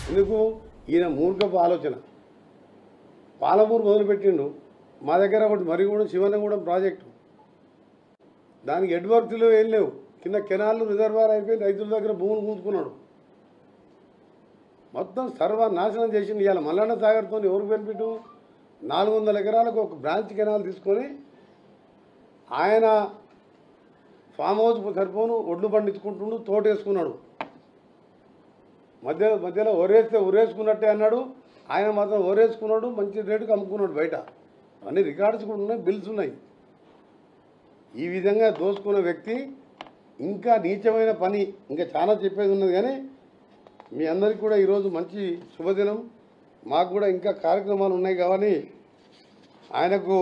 ఎందుకు ఈయన మూర్ఖపు ఆలోచన పాలమూరు మొదలుపెట్టిండు మా దగ్గర ఒకటి మరిగూడెం శివనగూడెం ప్రాజెక్టు దానికి ఎడ్వర్క్స్లో ఏం లేవు కింద కెనాళ్ళు రిజర్వాయర్ అయిపోయి రైతుల దగ్గర భూములు కూతుకున్నాడు మొత్తం సర్వనాశనం చేసింది ఇవాళ మల్లన్న సాగర్తో ఎవరు బెనిఫిట్ నాలుగు వందల ఎకరాలకు ఒక బ్రాంచ్ కెనాల్ తీసుకొని ఆయన ఫామ్ హౌస్ సరిపోను ఒడ్లు పండించుకుంటుండు తోటేసుకున్నాడు మధ్య మధ్యలో ఒరేస్తే ఒరేసుకున్నట్టే అన్నాడు ఆయన మాత్రం ఒరేసుకున్నాడు మంచి రేటుకి అమ్ముకున్నాడు బయట అన్ని రికార్డ్స్ కూడా ఉన్నాయి బిల్స్ ఉన్నాయి ఈ విధంగా దోసుకున్న వ్యక్తి ఇంకా నీచమైన పని ఇంకా చాలా చెప్పేది ఉన్నది కానీ మీ అందరికీ కూడా ఈరోజు మంచి శుభదినం మాకు కూడా ఇంకా కార్యక్రమాలు ఉన్నాయి కాబట్టి ఆయనకు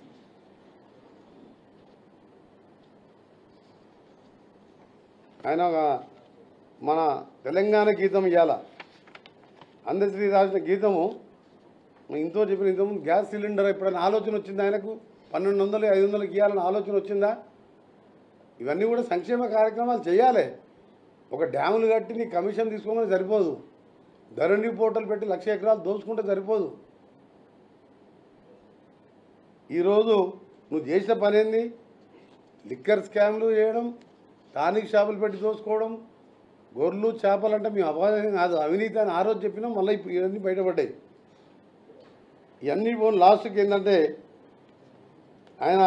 ఆయన ఒక మన తెలంగాణ గీతం ఇవాళ అందశ్రీ రాసిన గీతము ఇంతో చెప్పిన ఇంతకుముందు గ్యాస్ సిలిండర్ ఎప్పుడైనా ఆలోచన వచ్చిందా ఆయనకు పన్నెండు వందలు ఐదు వందలకి ఇవ్వాలని ఆలోచన వచ్చిందా ఇవన్నీ కూడా సంక్షేమ కార్యక్రమాలు చేయాలి ఒక డ్యాములు కట్టి నీ కమిషన్ తీసుకోమని సరిపోదు ధరణి పోర్టల్ పెట్టి లక్ష ఎకరాలు దోచుకుంటే సరిపోదు ఈరోజు నువ్వు చేసిన పని ఏంది లిక్కర్ స్కామ్లు చేయడం టానిక్ షాపులు పెట్టి దోసుకోవడం గొర్రెలు చేపలు అంటే మేము అపవాదం కాదు అవినీతి అని ఆ రోజు చెప్పినాం మళ్ళీ ఇప్పుడు ఇవన్నీ బయటపడ్డాయి ఇవన్నీ పోను లాస్ట్కి ఏంటంటే ఆయన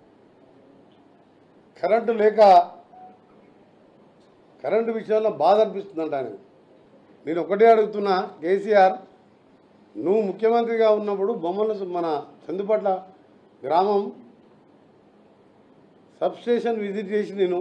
కరెంటు లేక కరెంటు విషయంలో బాధ అనిపిస్తుందంట ఆయన నేను ఒకటే అడుగుతున్నా కేసీఆర్ నువ్వు ముఖ్యమంత్రిగా ఉన్నప్పుడు బొమ్మల మన చందుపట్ల గ్రామం సబ్స్టేషన్ విజిట్ చేసి నేను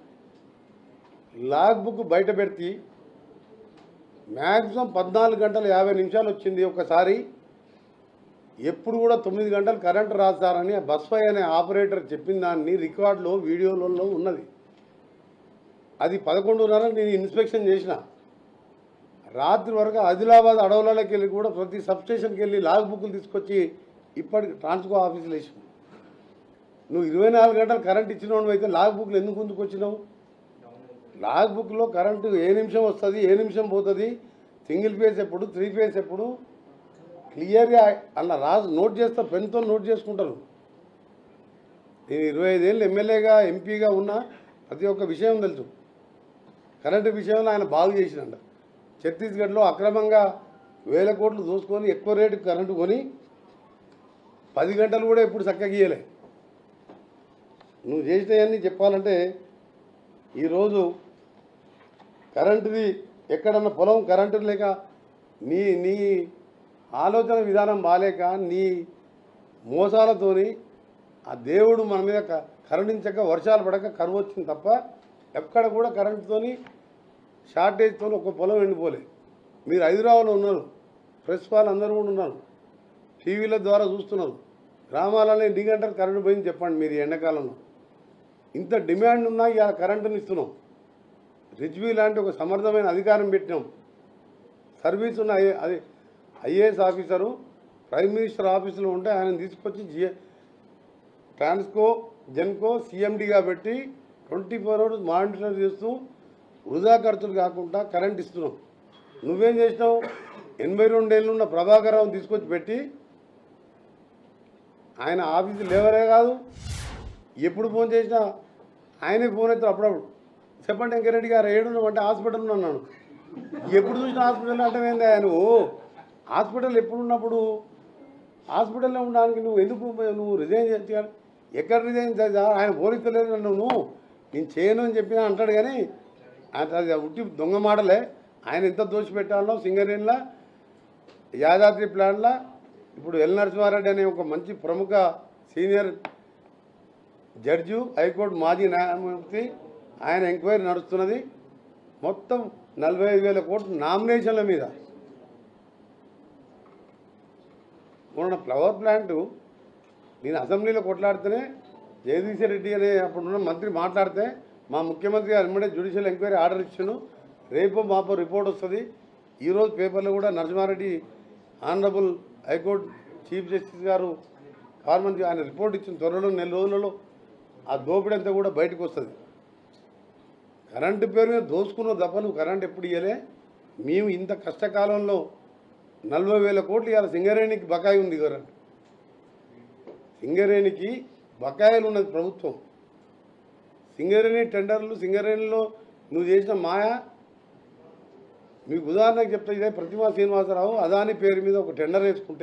లాగ్ బుక్ బయట పెడితే మ్యాక్సిమం పద్నాలుగు గంటల యాభై నిమిషాలు వచ్చింది ఒకసారి ఎప్పుడు కూడా తొమ్మిది గంటలు కరెంటు రాస్తారని ఆ బస్పై అనే ఆపరేటర్ చెప్పిన దాన్ని రికార్డులో వీడియోలలో ఉన్నది అది పదకొండున్నర నేను ఇన్స్పెక్షన్ చేసిన రాత్రి వరకు ఆదిలాబాద్ అడవులలోకి వెళ్ళి కూడా ప్రతి సబ్స్టేషన్కి వెళ్ళి లాగ్ బుక్లు తీసుకొచ్చి ఇప్పటికి ట్రాన్స్కో ఆఫీసులు వేసి నువ్వు ఇరవై నాలుగు గంటలు కరెంట్ ఇచ్చినవాడు అయితే లాగ్ బుక్లు ఎందుకు ముందుకు వచ్చినావు లాగ్ బుక్లో కరెంటు ఏ నిమిషం వస్తుంది ఏ నిమిషం పోతుంది సింగిల్ ఫేస్ ఎప్పుడు త్రీ ఫేస్ ఎప్పుడు క్లియర్గా అలా రాజు నోట్ చేస్తా పెన్తో నోట్ చేసుకుంటారు నేను ఇరవై ఐదేళ్ళు ఎమ్మెల్యేగా ఎంపీగా ఉన్నా ప్రతి ఒక్క విషయం తెలుసు కరెంటు విషయంలో ఆయన బాగు చేసినంట ఛత్తీస్గఢ్లో అక్రమంగా వేల కోట్లు దోసుకొని ఎక్కువ రేటు కరెంటు కొని పది గంటలు కూడా ఎప్పుడు చక్కగా గీయలే నువ్వు చేసినవన్నీ చెప్పాలంటే ఈరోజు కరెంటుది ఎక్కడన్నా పొలం కరెంటు లేక నీ నీ ఆలోచన విధానం బాలేక నీ మోసాలతోని ఆ దేవుడు మన మీద క- కరుణించక వర్షాలు పడక కరువు వచ్చింది తప్ప ఎక్కడ కూడా కరెంటుతోని షార్టేజ్తో ఒక పొలం ఎండిపోలే మీరు హైదరాబాద్లో ఉన్నారు ప్రెస్ వాళ్ళు అందరూ కూడా ఉన్నారు టీవీల ద్వారా చూస్తున్నారు గ్రామాలలో ఎన్ని గంటలు కరెంటు పోయింది చెప్పండి మీరు ఈ ఎండాకాలంలో ఇంత డిమాండ్ ఉన్నా ఇవాళ కరెంటుని ఇస్తున్నాం రిజ్వీ లాంటి ఒక సమర్థమైన అధికారం పెట్టినాం సర్వీస్ ఉన్న ఐ- అది ఐఏఎస్ ఆఫీసరు ప్రైమ్ మినిస్టర్ ఆఫీసులో ఉంటే ఆయన తీసుకొచ్చి జిఏ ట్రాన్స్కో జెన్కో సీఎండీగా పెట్టి ట్వంటీ ఫోర్ అవర్స్ మానిటర్ చేస్తూ వృధా ఖర్చులు కాకుండా కరెంట్ ఇస్తున్నాం నువ్వేం చేసినావు ఎనభై రెండేళ్ళు ఉన్న ప్రభాకరరావు తీసుకొచ్చి పెట్టి ఆయన ఆఫీసు లేవరే కాదు ఎప్పుడు ఫోన్ చేసినా ఆయనే ఫోన్ అవుతారు అప్పుడప్పుడు చెప్పండి వెంకరెడ్డి గారు ఏడున్నావు అంటే హాస్పిటల్లో ఉన్నాను ఎప్పుడు చూసినా హాస్పిటల్ అంటే ఏంది నువ్వు హాస్పిటల్ ఎప్పుడు ఉన్నప్పుడు హాస్పిటల్లో ఉండడానికి నువ్వు ఎందుకు నువ్వు రిజైన్ చేయాలి ఎక్కడ రిజైన్ చేసా ఆయన పోలిస్తలేదు నన్ను నువ్వు నేను చేయను అని చెప్పినా అంటాడు కానీ ఆయన అది ఉట్టి దొంగ మాటలే ఆయన ఎంత దోషి పెట్టాలో సింగరేన్లా యాదాద్రి ప్లాన్లా ఇప్పుడు ఎల్ నరసింహారెడ్డి అనే ఒక మంచి ప్రముఖ సీనియర్ జడ్జు హైకోర్టు మాజీ న్యాయమూర్తి ఆయన ఎంక్వైరీ నడుస్తున్నది మొత్తం నలభై ఐదు వేల కోట్లు నామినేషన్ల మీద మొన్న ఫ్లవర్ ప్లాంట్ నేను అసెంబ్లీలో కొట్లాడితేనే జగదీశ్ రెడ్డి అనే అప్పుడున్న మంత్రి మాట్లాడితే మా ముఖ్యమంత్రి గారు ఇమ్మడే జ్యుడిషియల్ ఎంక్వైరీ ఆర్డర్ ఇచ్చాను రేపు మాపో రిపోర్ట్ వస్తుంది ఈరోజు పేపర్లో కూడా Narasimhareddy honourable high court chief justice గారు కారణం ఆయన రిపోర్ట్ ఇచ్చిన త్వరలో నెల రోజులలో ఆ దోపిడీ అంతా కూడా బయటకు వస్తుంది కరెంటు పేరు మీద దోసుకున్న తప్ప నువ్వు కరెంట్ ఎప్పుడు ఇవ్వలే మేము ఇంత కష్టకాలంలో నలభై వేల కోట్లు ఇవాళ సింగరేణికి బకాయి ఉంది కదా సింగరేణికి బకాయిలు ఉన్నది ప్రభుత్వం సింగరేణి టెండర్లు సింగరేణిలో నువ్వు చేసిన మాయ మీకు ఉదాహరణకు చెప్తా ఇదే ప్రతిమా శ్రీనివాసరావు అదాని పేరు మీద ఒక టెండర్ వేసుకుంటే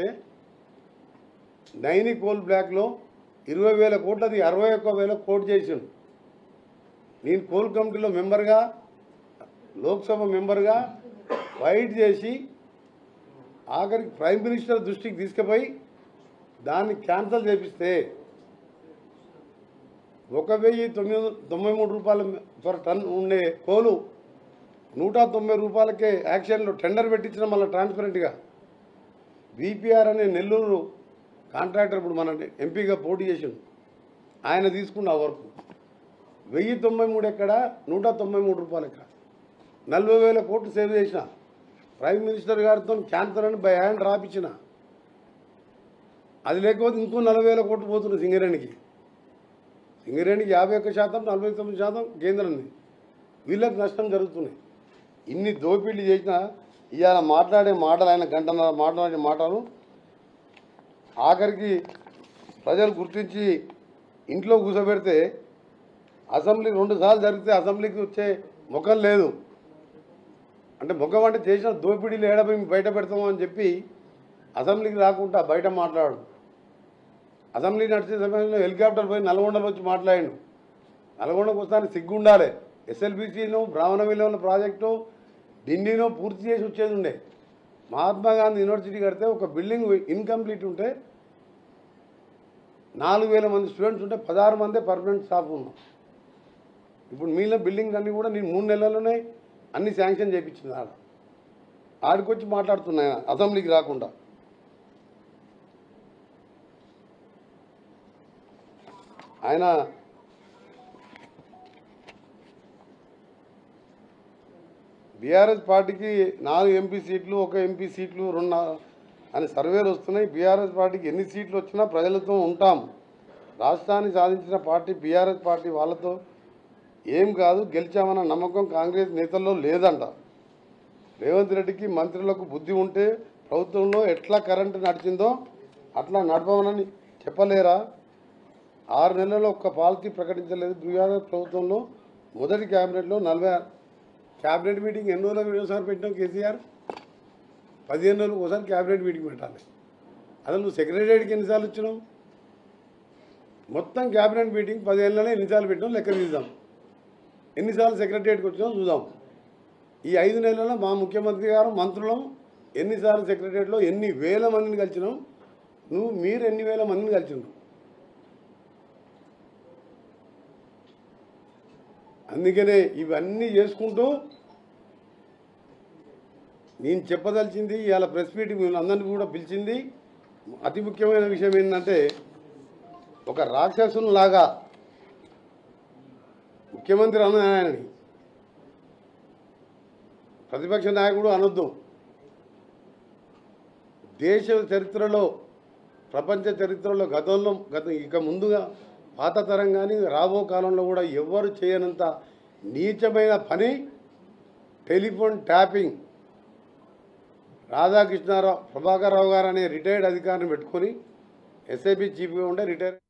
నైని కోల్ బ్లాక్లో ఇరవై వేల కోట్లది అరవై ఒక్క వేల కోట్ చేసిండు నేను కోల్ కమిటీలో మెంబర్గా లోక్సభ మెంబర్గా ఫైట్ చేసి ఆఖరికి ప్రైమ్ మినిస్టర్ దృష్టికి తీసుకుపోయి దాన్ని క్యాన్సల్ చేపిస్తే ఒక వెయ్యి తొమ్మిది వందల తొంభై మూడు రూపాయల పర్ టన్ ఉండే కోలు నూట తొంభై రూపాయలకే యాక్షన్లో టెండర్ పెట్టించిన మళ్ళీ ట్రాన్స్పరెంట్గా బీపీఆర్ అనే నెల్లూరు కాంట్రాక్టర్ ఇప్పుడు మన ఎంపీగా పోటీ చేసిండు ఆయన తీసుకున్న ఆ వర్క్ వెయ్యి తొంభై మూడు ఎక్కడ నూట తొంభై మూడు రూపాయలు ఎక్కడ నలభై వేల కోట్లు సేవ్ చేసిన ప్రైమ్ మినిస్టర్ గారితో క్యాన్సర్ అని బై హ్యాండ్ రాపించిన అది లేకపోతే ఇంకో నలభై వేల కోట్లు పోతుంది సింగరేణికి సింగరేణికి యాభై ఒక్క శాతం నలభై తొమ్మిది శాతం కేంద్రంది వీళ్ళకి నష్టం జరుగుతున్నాయి ఇన్ని దోపిడీలు చేసినా ఇవాళ మాట్లాడే మాటలు ఆయన గంటన్నర మాట్లాడే మాటలు ఆఖరికి ప్రజలు గుర్తించి ఇంట్లో కూర్చోబెడితే అసెంబ్లీ రెండు సార్లు జరిగితే అసెంబ్లీకి వచ్చే ముఖం లేదు అంటే ముఖం అంటే చేసిన దోపిడీలు ఏడపోయి బయట పెడతాము అని చెప్పి అసెంబ్లీకి రాకుండా బయట మాట్లాడు అసెంబ్లీ నడిచే సమయంలో హెలికాప్టర్ పోయి నల్గొండలో వచ్చి మాట్లాడిండు నల్గొండకు వస్తానికి సిగ్గు ఉండాలి ఎస్ఎల్బిసిను బ్రాహ్మణ విలువల ప్రాజెక్టు ఢిల్లీలో పూర్తి చేసి వచ్చేది ఉండే మహాత్మా గాంధీ యూనివర్సిటీ కడితే ఒక బిల్డింగ్ ఇన్కంప్లీట్ ఉంటే నాలుగు వేల మంది స్టూడెంట్స్ ఉంటే పదహారు మందే పర్మనెంట్ స్టాఫ్ ఉన్నాం ఇప్పుడు మీలో బిల్డింగ్ అన్నీ కూడా నేను మూడు నెలల్లోనే అన్ని శాంక్షన్ చేయించింది ఆడ ఆడికొచ్చి మాట్లాడుతున్నాయి ఆయన అసెంబ్లీకి రాకుండా ఆయన బీఆర్ఎస్ పార్టీకి నాలుగు ఎంపీ సీట్లు ఒక ఎంపీ సీట్లు రెండు నా- అని సర్వేలు వస్తున్నాయి బీఆర్ఎస్ పార్టీకి ఎన్ని సీట్లు వచ్చినా ప్రజలతో ఉంటాం రాష్ట్రాన్ని సాధించిన పార్టీ బీఆర్ఎస్ పార్టీ వాళ్ళతో ఏం కాదు గెలిచామన్న నమ్మకం కాంగ్రెస్ నేతల్లో లేదంట రేవంత్ రెడ్డికి మంత్రులకు బుద్ధి ఉంటే ప్రభుత్వంలో ఎట్లా కరెంటు నడిచిందో అట్లా నడపమని చెప్పలేరా ఆరు నెలల్లో ఒక్క పాలసీ ప్రకటించలేదు బీఆర్ఎస్ ప్రభుత్వంలో మొదటి క్యాబినెట్లో నలభై ఆరు క్యాబినెట్ మీటింగ్ ఎన్ని రోజులకు ఒకసారి పెట్టాం కేసీఆర్ పదిహేను రోజులకు ఒకసారి క్యాబినెట్ మీటింగ్ పెట్టాలి అసలు నువ్వు సెక్రటరీకి ఎన్నిసార్లు వచ్చినావు మొత్తం క్యాబినెట్ మీటింగ్ పదిహేనులోనే ఎన్నిసార్లు పెట్టాం లెక్క తీద్దాం ఎన్నిసార్లు సెక్రటరియట్కి వచ్చినాం చూద్దాం ఈ ఐదు నెలల్లో మా ముఖ్యమంత్రి గారు మంత్రులం ఎన్నిసార్లు సెక్రటరియట్లో ఎన్ని వేల మందిని కలిసినాం నువ్వు మీరు ఎన్ని వేల మందిని కలిసినావు అందుకనే ఇవన్నీ చేసుకుంటూ నేను చెప్పదలిచింది ఇవాళ ప్రెస్ మీటింగ్ మిమ్మల్ని అందరినీ కూడా పిలిచింది అతి ముఖ్యమైన విషయం ఏంటంటే ఒక రాక్షసులాగా ముఖ్యమంత్రి అన్న ఆయనని ప్రతిపక్ష నాయకుడు అనొద్దు దేశ చరిత్రలో ప్రపంచ చరిత్రలో గతంలో గత ఇక ముందుగా పాత తరం కానీ రాబో కాలంలో కూడా ఎవ్వరు చేయనంత నీచమైన పని టెలిఫోన్ ట్యాపింగ్ రాధాకృష్ణారావు ప్రభాకర్ రావు గారు అనే రిటైర్డ్ అధికారిని పెట్టుకొని ఎస్ఐబి చీఫ్గా ఉండే రిటైర్